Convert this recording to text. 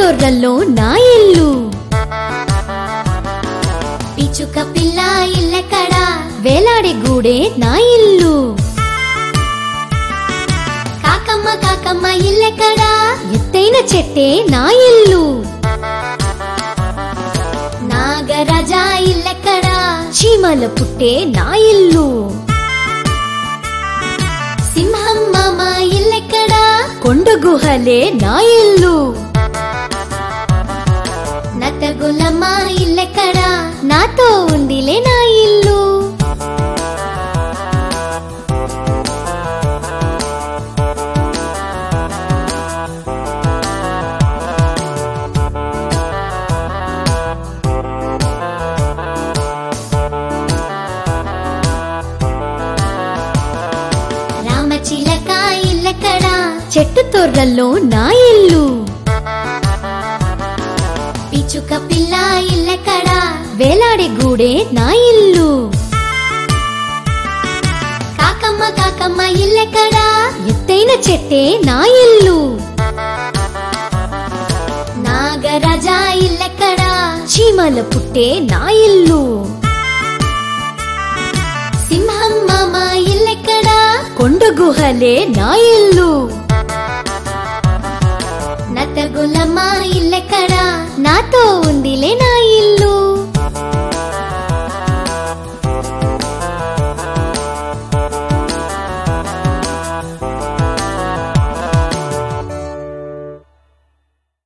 తొర్రల్లో నా ఇల్లు పిచుక పిల్ల ఇల్లెక్కడా వేలాడే గూడే నా ఇల్లు కాకమ్మ కాకమ్మ ఇల్లెక్కడా ఎత్తైన చెట్టే నా ఇల్లు నాగరాజా ఇల్లెక్కడా చీమల పుట్టే నా ఇల్లు సింహం మామ ఇల్లెక్కడా కొండ గుహలే నా ఇల్లు నత్తగులమ్మ ఇల్లెక్కడా నాతో ఉందిలే నా ఇల్లు రామచిలక ఇల్లెక్కడా చెట్టు తొర్రల్లో నా ఇల్లు పిచుక పిల్ల ఇల్లెక్కడా వేలాడే గూడే నా ఇల్లు కాకమ్మ కాకమ్మ ఇల్లెక్కడా ఎత్తైన చెట్టే నా ఇల్లు నాగరాజా ఇల్లెక్కడా చీమల పుట్టే నా ఇల్లు సింహం మామ ఇల్లెక్కడా కొండ గుహలే నా ఇల్లు నత్తగులమ్మ ఇల్లెక్కడా నాతో